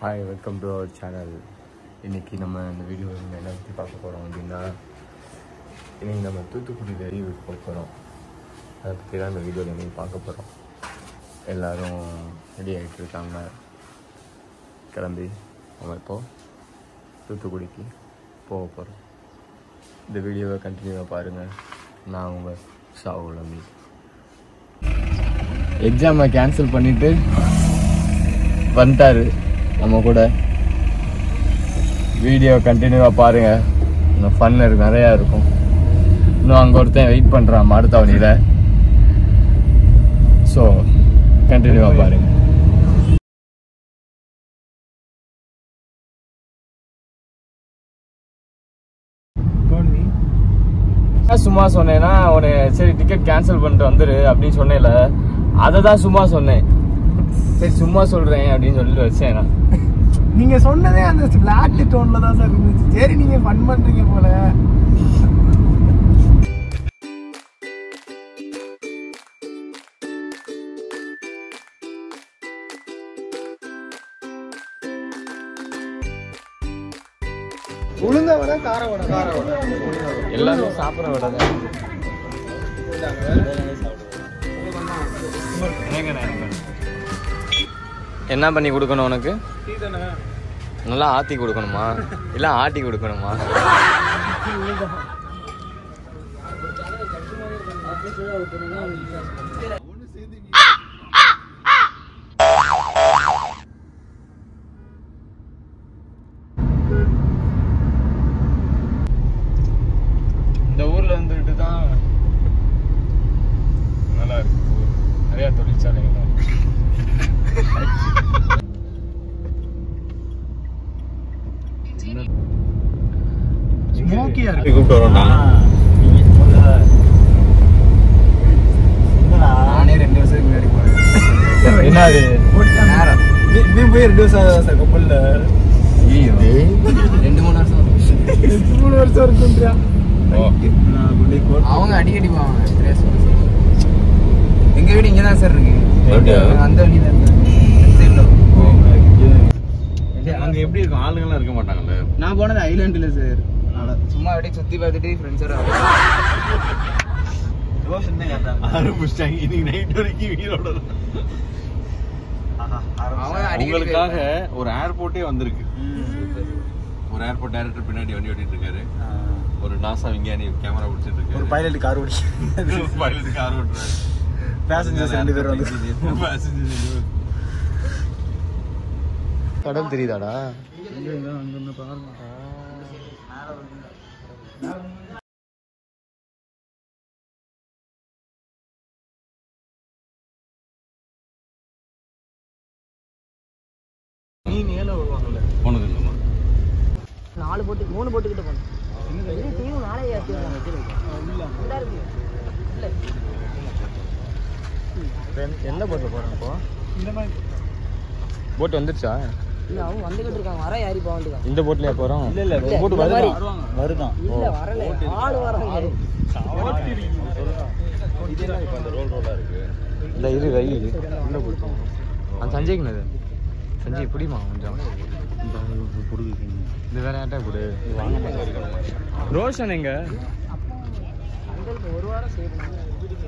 Hi welcome to our channel இன்றைக்கி நம்ம இந்த வீடியோ என்ன பற்றி பார்க்க போகிறோம் அப்படின்னா இன்றைக்கி நம்ம தூத்துக்குடி ரீவுக்கு போக போகிறோம் அதை பற்றி தான் இந்த வீடியோவில் இன்றைக்கி பார்க்க போகிறோம் எல்லோரும் ரெடி ஆகிட்டு இருக்காங்க கிளம்பி நம்ம இப்போது தூத்துக்குடிக்கு போக போகிறோம் இந்த வீடியோவை கண்டினியூவாக பாருங்கள் நான் உங்கள் ஷாவுல் அமி எக்ஸாமை கேன்சல் பண்ணிவிட்டு வந்துட்டாரு நம்ம கூட வீடியோ கண்டினியூவாக பாருங்கள் இன்னும் ஃபன் இருக்கு நிறையா இருக்கும் இன்னும் அங்கே ஒருத்தன் வெயிட் பண்ணுறான் மாடுத்தாவணியில் ஸோ கண்டினியூவாக பாருங்கள் சும்மா சொன்னேன்னா உன்னை சரி டிக்கெட் கேன்சல் பண்ணிட்டு வந்துரு அப்படின்னு சொன்னேன்ல அதை தான் சும்மா சொன்னேன் சரி சும்மா சொல்கிறேன் அப்படின்னு சொல்லிட்டு வச்சேன் நான் நீங்க சொன்னதே அந்த பிளாட் டோன்ல தான் சார் இருந்துச்சு சரி நீங்க ஃபன் பண்றீங்க போல உளுந்த வடை கார வடை கார வடை எல்லாமே சாப்பிட்ற விட தான் என்ன பண்ணி கொடுக்கணும் உனக்கு நல்லா ஆத்தி கொடுக்கணுமா இல்லை ஆட்டி கொடுக்கணுமா இந்த ஊர்ல இருந்துகிட்டு தான் நல்லா இருக்கு ஊர் நிறைய தொழிற்சாலைகள் இருக்கு ஸ்மோக்கியா இருக்கு கூப்பிட்டு வரோம்டா நானே ரெண்டு வருஷத்துக்கு முன்னாடி போனேன் என்னது நேரம் நீ போய் ரெண்டு வருஷம் ஆகுதா சார் கப்பல்ல ரெண்டு மூணு வருஷம் மூணு வருஷம் இருக்குன்றியா அவங்க அடிக்கடி போவாங்க stress bus. எங்க வீடு இங்க தான் சார் இருக்கு அப்படியா? அந்த வழியில இருக்கு சைடுல அங்க எப்படி இருக்கும் ஆளுங்கெல்லாம் இருக்க மாட்டாங்கல்ல நான் போனது ஐலாண்டுல சார் சும்மா அப்படியே சுத்தி பார்த்துட்டு ஃப்ரெண்ட்ஸோட ஆரம்பிச்சிட்டாங்க இன்னைக்கு நைட் வரைக்கும் உயிரோட அவன் அடிக்கடி உங்களுக்காக ஒரு ஏர்போர்ட்டே வந்திருக்கு ஒரு ஏர்போர்ட் டைரக்டர் பின்னாடி வண்டி ஓட்டிட்டு இருக்காரு ஒரு நாசா விஞ்ஞானி கேமரா பிடிச்சிட்டு இருக்காரு ஒரு பைலட் கார் ஓடி பைலட் கார் ஓட்டுறாரு பேசஞ்சர்ஸ் ரெண்டு பேர் வந்து Passengers ரெண்டு பேர். கடல் தெரியுதாடா மீன் ஏல வருவாங்கல்ல போனது இல்லைம்மா நாலு போட்டு மூணு போட்டு கிட்ட போனோம் இது தீவு நாளே ஏற்றி இந்தா இருக்கு இல்ல எந்த போட்டில் போகிறோம் இப்போ இந்த மாதிரி போட் வந்துருச்சா இல்ல அவங்க வந்துகிட்டு இருக்காங்க வர யாரி போக வேண்டியதான் இந்த போட்லயா போகிறோம் இல்ல இல்ல இல்ல, போட்டு இந்த மாதிரி. வருதான் வருதான் இல்ல வரல ஆள் வராங்க இப்போ அந்த ரோல் ரோலா இருக்கு இந்த இரு வை உள்ள போட்டோம் அந்த சஞ்சய்க்குனது சஞ்சய் பிடிமா கொஞ்சம் இது வேற யார்ட்டா கொடு ரோஷன் எங்க அங்களுக்கு ஒரு வாரம் சேவ் பண்ணாங்க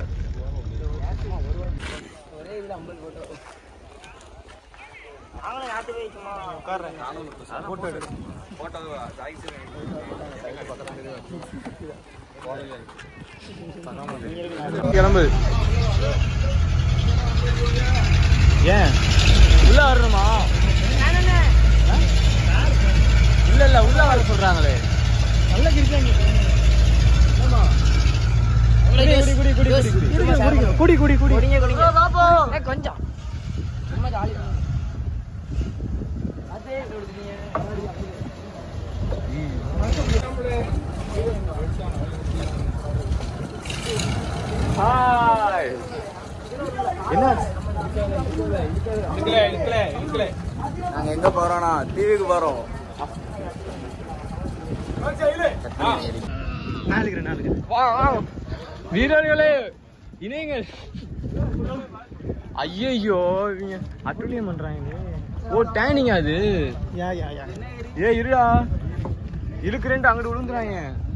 ஒரே இதுல ஐம்பது போட்டோ நாங்களும் நாட்டு போய் சும்மா கிளம்பு ஏன் உள்ள வரணுமா இல்ல இல்ல உள்ள வர சொல்றாங்களே நல்ல கிரிக்காங்க குடி குடி குடி குடி குடி குடி குடிங்க குடிங்க ஏய், கொஞ்சம் சும்மா ஜாலி அதே கொடுத்துட்டீங்க ஹாய் நாங்க எங்க போறோம்னா தீவுக்கு போறோம் நாலுக்கு நாலுக்கு வா வா வீரர்களே இணைங்கள் ஐயோ இவங்க அட்டுழியம் பண்றாங்க ஓ டேனிங் அது யா யா யா ஏ இருடா இழுக்கிறேன்ட்டு அங்கிட்டு விழுந்துறாங்க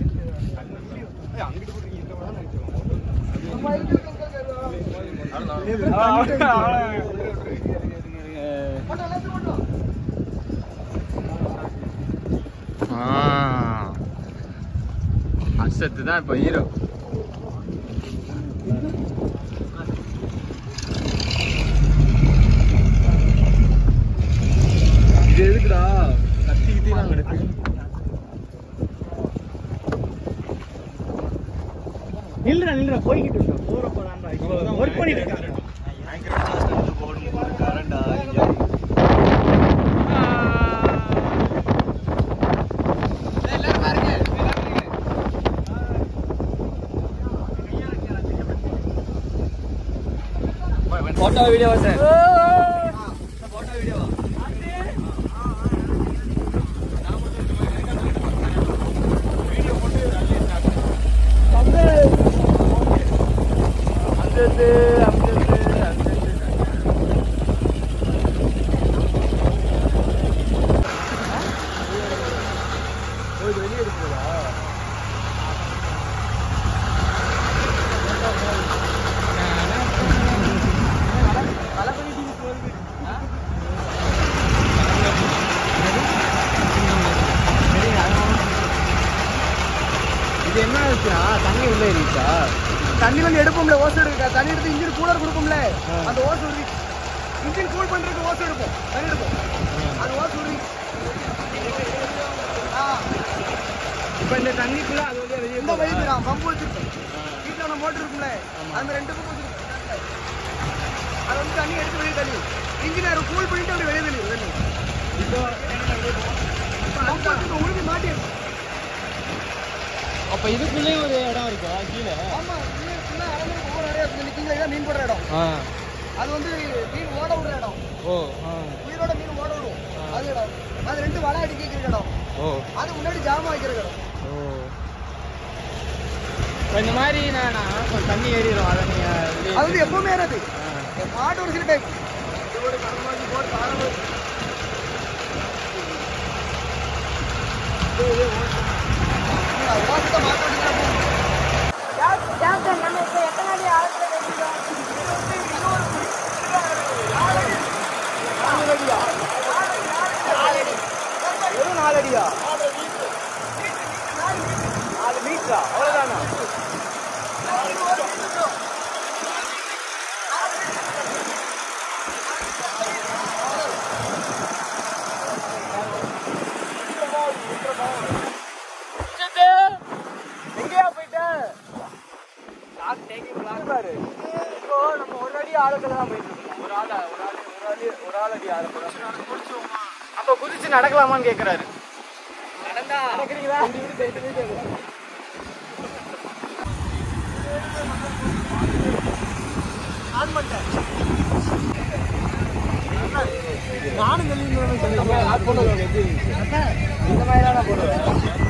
அசத்து தான் இப்போ ஹீரோ இது எதுக்குடா கத்தி கித்திலாம் கிடக்கு நில்றா நில்றா போய்கிட்டு இருக்கோம் தூர போறான்டா ஒர்க் பண்ணிட்டு இருக்காங்க போட்டோ வீடியோ சார் அந்தது அந்தது அந்தது வெளியே இருக்குதா இது என்ன ஆச்சுன்னா தண்ணி உள்ள ஏறிச்சா தண்ணி வந்து எடுப்போம்ல ஓசை எடுக்க தண்ணி எடுத்து இன்ஜின் கூலர் கொடுப்போம்ல அந்த ஓசை உருவி இன்ஜின் கூல் பண்றதுக்கு ஓசை எடுப்போம் தண்ணி எடுப்போம் அது ஓசை உருவி இப்போ இந்த தண்ணிக்குள்ள அது வந்து வெளியே இந்த வயது நான் பம்பு வச்சிருக்கேன் வீட்டில் மோட்டர் இருக்கும்ல அந்த ரெண்டு பக்கம் வச்சிருக்கேன் அது வந்து தண்ணி எடுத்து வெளியே தண்ணி இன்ஜினியர் கூல் பண்ணிட்டு அப்படி வெளியே தண்ணி தண்ணி இப்போ பம்பு வச்சிருக்க உருவி மாட்டி அப்போ இதுக்குள்ளேயும் ஒரு இடம் இருக்கா கீழே ஆமா இது ஃபுல்லா அளவு ஒவ்வொரு நிறைய நிற்கிங்க இதான் மீன் போடுற இடம் ஆ அது வந்து மீன் ஓட விடுற இடம் ஓ ஆ உயிரோட மீன் ஓட விடுவோம் அது இடம் அது ரெண்டு வலை அடிக்க வைக்கிற இடம் ஓ அது முன்னாடி ஜாமா வைக்கிற இடம் ஓ இப்போ இந்த மாதிரி நான் நான் கொஞ்சம் தண்ணி ஏறிடும் அதை நீங்கள் அது வந்து எப்பவுமே ஏறாது மாட்டு ஒரு சில டைம் ஒரு கடமாக்கி போட்டு ஆரம்பி ஓசத்தை மாட்டு கேப்டன் நம்ம இப்போ எத்தனை அடி ஆழத்துல வெட்டிட்டோம் வெறும் நாலு அடியா நாலு மீட்டரா அவ்வளவுதானா எங்கேயா போயிட்ட பாரு இப்போ நம்ம ஒரு அடி ஆழத்துல தான் போயிட்டு இருக்கோம் ஒரு ஆள் ஒரு ஆள் ஒரு ஆள் ஒரு ஆள் அடி ஆழத்துல அப்ப குதிச்சு நடக்கலாமான்னு கேக்குறாரு நடந்தா நடக்கிறீங்களா ஆன் பண்ணிட்டேன் நானும் சொல்லி ஆட் பண்ணுவேன் இந்த மாதிரி தான் போடுவேன்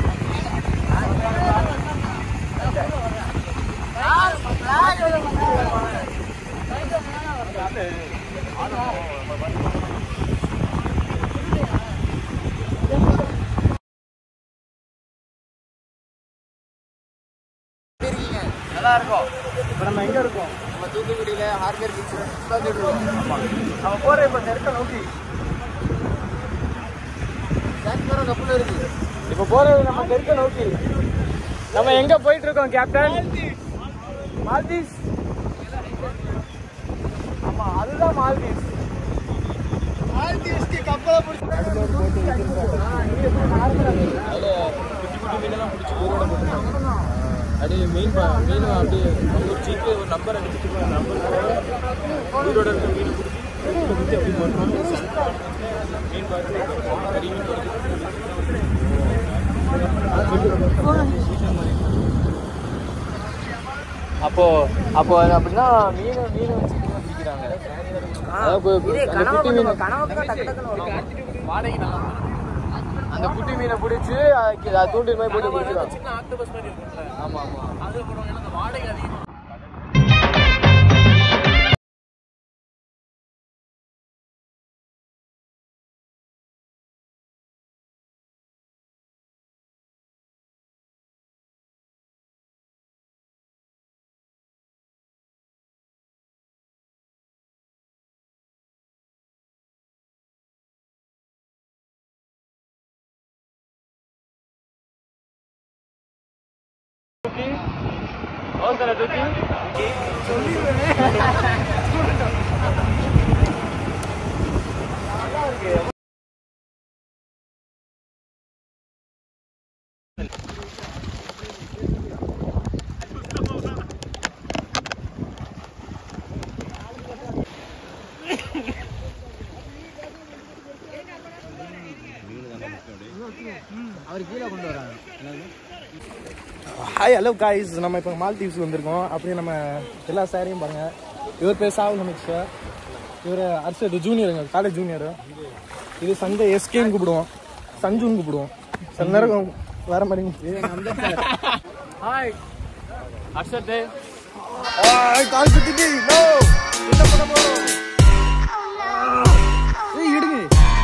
நல்லா இருக்கும் இப்போ நம்ம எங்க இருக்கோம் நம்ம தூத்துக்குடியில ஹார்பர் பீச்ல உட்காந்துட்டு இருக்கோம் நம்ம போற இப்ப நெருக்க நோக்கி கேப்டன் கப்பல் இருக்கு இப்போ போறது நம்ம தெற்க நோக்கி நம்ம எங்க போயிட்டு இருக்கோம் கேப்டன் மால்தீவ்ஸ் ஆமா அதுதான் மால்தீவ்ஸ் மால்தீவ்ஸ்க்கு கப்பலை பிடிச்சி அப்படியே மீன் பா மீன் அப்படியே ஒரு சீட்டு ஒரு நம்பர் அடிச்சுட்டு நம்பர் உயிரோட இருக்க மீன் பிடிச்சி பிடிச்சி அப்படி போட்டோம் மீன் பார்த்து கறி மீன் அப்போ அப்போ அது அப்படின்னா மீன் மீன் வச்சு மீன் பிடிக்கிறாங்க அதாவது இப்போ- இப்போ அந்த குட்டி மீன் வாடகை அந்த குட்டி மீனை பிடிச்சி அதுக்கு தூண்டில் மாதிரி போட்டு பிடிச்சிருவாங்க ஆமா ஆமா தூக்கி அவசர தூக்கி அவர் கீழே கொண்டு வராங்க ஹாய் ஹலோ காய்ஸ் நம்ம இப்போ மால்தீவ்ஸ் வந்திருக்கோம் அப்படியே நம்ம எல்லா சாரையும் பாருங்க இவர் பேர் சாவல் நமிக்ஷா இவர் அர்ஷத் ஜூனியருங்க காலேஜ் ஜூனியர் இது சஞ்சய் எஸ்கேன்னு கூப்பிடுவோம் சஞ்சுன்னு கூப்பிடுவோம் சில நேரம் வேற மாதிரி ஹாய் அர்ஷத் கால் சுத்திட்டு நோ என்ன பண்ண போறோம் ஏய் எடுங்க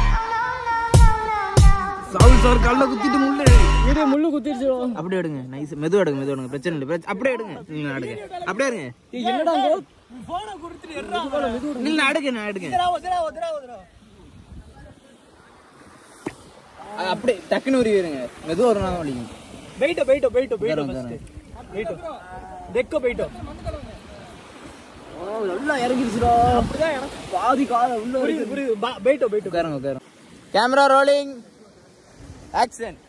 சாவல் சார் கல்ல குத்திட்டு முள்ளு இது முள்ளு குத்திருச்சு அப்படியே எடுங்க நைஸ் மெதுவா எடுங்க மெதுவா எடுங்க பிரச்சனை இல்லை பிரச்சனை அப்படியே எடுங்க நீங்க அடுங்க அப்படியே எடுங்க என்னடா நீங்க அடுங்க நான் எடுங்க அது அப்படியே டக்குன்னு உருவிடுங்க மெதுவா ஒரு நாள் வலிக்கும் வெயிட்டோ வெயிட்டோ வெயிட்டோ வெயிட்டோ தரேன், தரேன். வெயிட்டோ டெக்கோ வெயிட்டோ நல்லா இறங்கிருச்சுடா பாதி கால உள்ள புரியுது புரியுது வெயிட்டோ வெயிட்டோ உட்காருங்க உட்காருங்க camera rolling action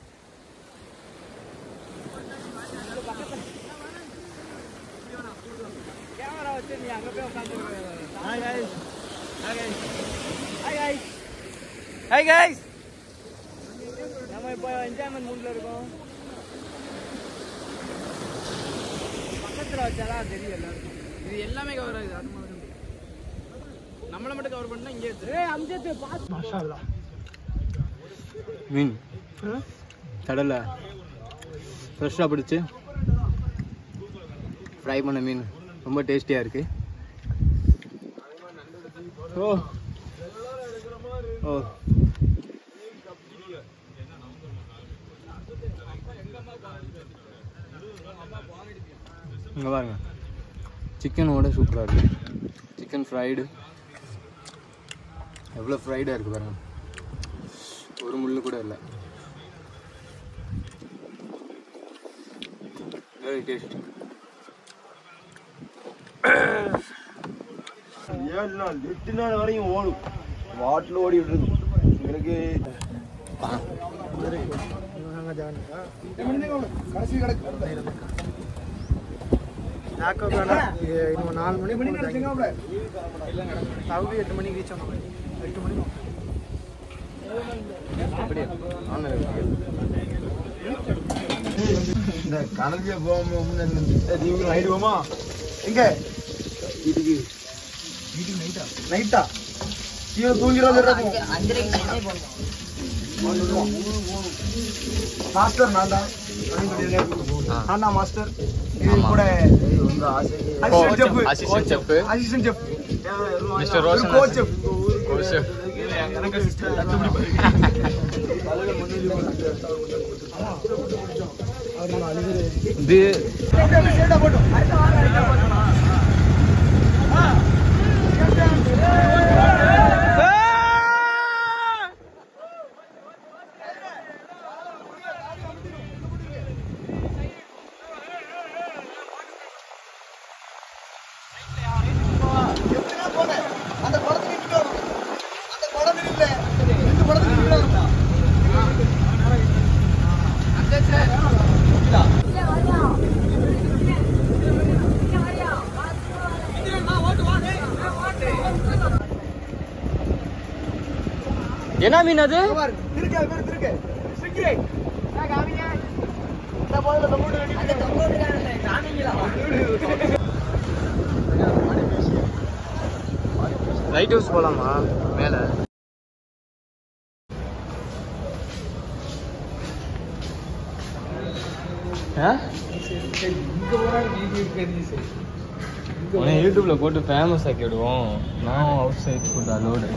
hi guys நம்ம இப்போ என்ஜாய்மெண்ட் மூட்ல இருக்கோம் பக்கத்துல வச்சாதான் தெரியும் எல்லாருக்கும் இது எல்லாமே கவர் ஆகுது அது மாதிரி நம்மள மட்டும் கவர் பண்ணா இங்கே ஏய் அம்ஜத் பாத்து மாஷா அல்லாஹ் மீன் கடல்ல ஃப்ரெஷ்ஷாக பிடிச்சி ஃப்ரை பண்ண மீன் ரொம்ப டேஸ்டியாக இருக்கு ஓ ஓ இங்கே பாருங்க சிக்கனோட சூப்பராக இருக்கு சிக்கன் ஃப்ரைடு எவ்வளோ ஃப்ரைடாக இருக்குது பாருங்க ஒரு முள்ளு கூட இல்லை வெரி டேஸ்ட் ஏழு நாள் எட்டு நாள் வரையும் ஓடும் வாட்டில் ஓடிட்டு இருக்கும் எனக்கு இன்னும் நாலு மணி சவுதி எட்டு மணிக்கு ரீச் ஆனோம் எட்டு மணி இந்த கணக்கு போகாம தீவுக்கு நைட்டு போமா எங்க வீட்டுக்கு வீட்டுக்கு நைட்டா நைட்டா கீழே தூங்கிறது மாஸ்டர் நான் தான் நான் தான் மாஸ்டர் இது கூட assistant chef assistant chef. Assistant chef Mr. Roshan coach chef Coach chef. எனக்கு சிஸ்டர் இது அந்த படத்துல நின்று அந்த படம் இல்ல இந்த படத்துல நின்று என்ன மீன் அது திருக்க பேர் திருக்க சிங்கிரே காமிங்க இந்த போதுல தொங்கிட்டு வேண்டியது லைட் ஹவுஸ் போலாமா மேல உன்னை யூடியூப்ல போட்டு ஃபேமஸ் ஆக்கி விடுவோம் நான் அவுட் சைட் ஃபுட் அலோடு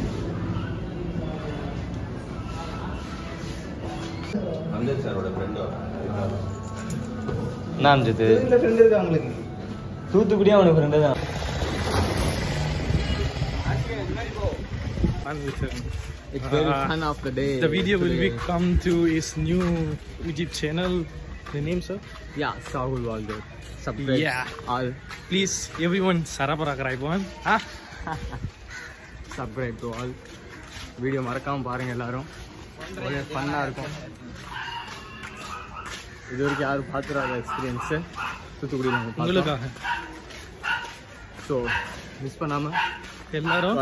அம்ஜத் சாரோட ஃப்ரெண்டோ என்ன அம்ஜது ஃப்ரெண்ட் இருக்கு அவங்களுக்கு தூத்துக்குடியே அவனுக்கு ஃப்ரெண்டு தான் It's very fun of the day. The video will be come to his new YouTube channel. The name, sir? Yeah, Sahul Walder. Subscribe Yeah. all. Please, everyone, Sarapara Kraibon. Ah, Subscribe to all. Video மறக்காம பாருங்க எல்லாரும் ஒரே ஃபன்னாக இருக்கும் இது வரைக்கும் யாரும் பார்த்துடாத experience தூத்துக்குடியில் நாங்கள் உங்களுக்காக ஸோ மிஸ் பண்ணாமல் எல்லாரும்